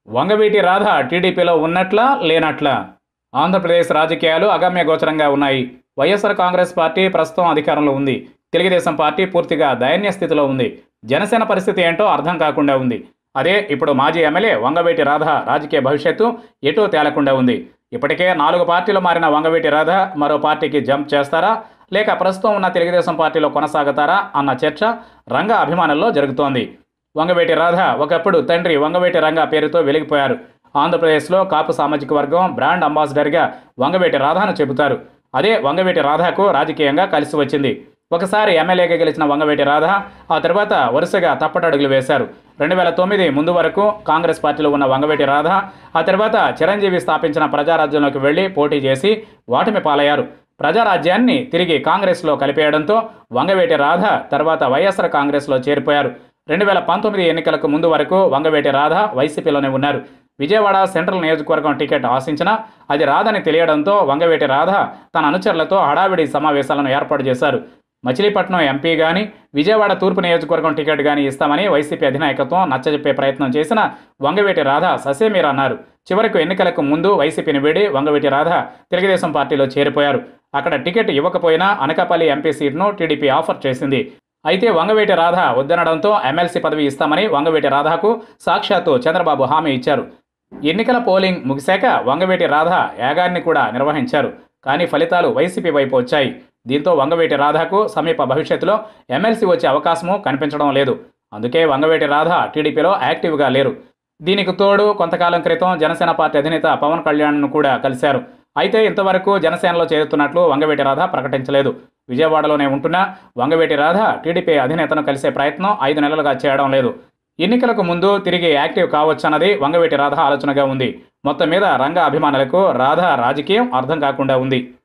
వంగవీటి రాధ టీడీపీలో ఉన్నట్లా లేనట్లా ఆంధ్రప్రదేశ్ రాజకీయాలు అగమ్య గోచరంగా ఉన్నాయి వైఎస్ఆర్ కాంగ్రెస్ పార్టీ ప్రస్తుతం అధికారంలో ఉంది తెలుగుదేశం పార్టీ పూర్తిగా దయనీయ స్థితిలో ఉంది జనసేన పరిస్థితి ఏంటో అర్థం కాకుండా ఉంది అదే ఇప్పుడు మాజీ ఎమ్మెల్యే వంగవీటి రాధ రాజకీయ భవిష్యత్తు ఎటూ తేలకుండా ఉంది ఇప్పటికే నాలుగు పార్టీలు మారిన వంగవీటి రాధ మరో పార్టీకి జంప్ చేస్తారా లేక ప్రస్తుతం ఉన్న తెలుగుదేశం పార్టీలో కొనసాగుతారా అన్న చర్చ రంగ అభిమానుల్లో జరుగుతోంది వంగవేటి రాధ ఒకప్పుడు తండ్రి వంగవేటి రంగ పేరుతో వెలిగిపోయారు ఆంధ్రప్రదేశ్లో కాపు సామాజిక వర్గం బ్రాండ్ అంబాసిడర్గా వంగవేటి రాధాను చెబుతారు అదే వంగవేటి రాధాకు రాజకీయంగా కలిసి వచ్చింది ఒకసారి ఎమ్మెల్యేగా గెలిచిన వంగవేటి రాధ ఆ తర్వాత వరుసగా తప్పటడుగులు వేశారు రెండు వేల తొమ్మిది ముందు వరకు కాంగ్రెస్ పార్టీలో ఉన్న వంగవేటి రాధ ఆ తర్వాత చిరంజీవి స్థాపించిన ప్రజారాజ్యంలోకి వెళ్లి పోటీ చేసి ఓటమి పాలయ్యారు ప్రజారాజ్యాన్ని తిరిగి కాంగ్రెస్లో కలిపేయడంతో వంగవేటి రాధ తర్వాత వైఎస్ఆర్ కాంగ్రెస్లో చేరిపోయారు రెండు వేల పంతొమ్మిది ఎన్నికలకు ముందు వరకు వంగవేటి రాధ వైసీపీలోనే ఉన్నారు విజయవాడ సెంట్రల్ నియోజకవర్గం టికెట్ ఆశించినా అది రాదని తెలియడంతో వంగవేటి రాధ తన అనుచరులతో హడావిడి సమావేశాలను ఏర్పాటు చేశారు మచిలీపట్నం ఎంపీ గాని విజయవాడ తూర్పు నియోజకవర్గం టికెట్ గాని ఇస్తామని వైసీపీ అధినాయకత్వం నచ్చజెప్పే ప్రయత్నం చేసిన వంగవేటి రాధ ససేమీర్ అన్నారు చివరకు ఎన్నికలకు ముందు వైసీపీని వీడి వంగవేటి రాధ తెలుగుదేశం పార్టీలో చేరిపోయారు అక్కడ టికెట్ ఇవ్వకపోయినా అనకాపల్లి ఎంపీ సీట్ను టీడీపీ ఆఫర్ చేసింది అయితే వంగవేటి రాధ వద్దనడంతో ఎమ్మెల్సీ పదవి ఇస్తామని వంగవేటి రాధకు సాక్షాత్తు చంద్రబాబు హామీ ఇచ్చారు ఎన్నికల పోలింగ్ ముగిశాక వంగవేటి రాధ యాగాన్ని కూడా నిర్వహించారు కానీ ఫలితాలు వైసీపీ వైపు వచ్చాయి దీంతో వంగవేటి రాధకు సమీప భవిష్యత్తులో ఎమ్మెల్సీ వచ్చే అవకాశము కనిపించడం లేదు అందుకే వంగవేటి రాధ టీడీపీలో యాక్టివ్గా లేరు దీనికి తోడు కొంతకాలం క్రితం జనసేన పార్టీ అధినేత పవన్ కళ్యాణ్ను కూడా కలిశారు అయితే ఇంతవరకు జనసేనలో చేరుతున్నట్లు వంగవేటి రాధ ప్రకటించలేదు విజయవాడలోనే ఉంటున్న వంగవేటి రాధ టీడీపీ అధినేతను కలిసే ప్రయత్నం ఐదు నెలలుగా చేయడం లేదు ఎన్నికలకు ముందు తిరిగి యాక్టివ్ కావచ్చన్నది వంగవేటి రాధ ఆలోచనగా ఉంది మొత్తం మీద రంగ అభిమానులకు రాధ రాజకీయం అర్థం కాకుండా ఉంది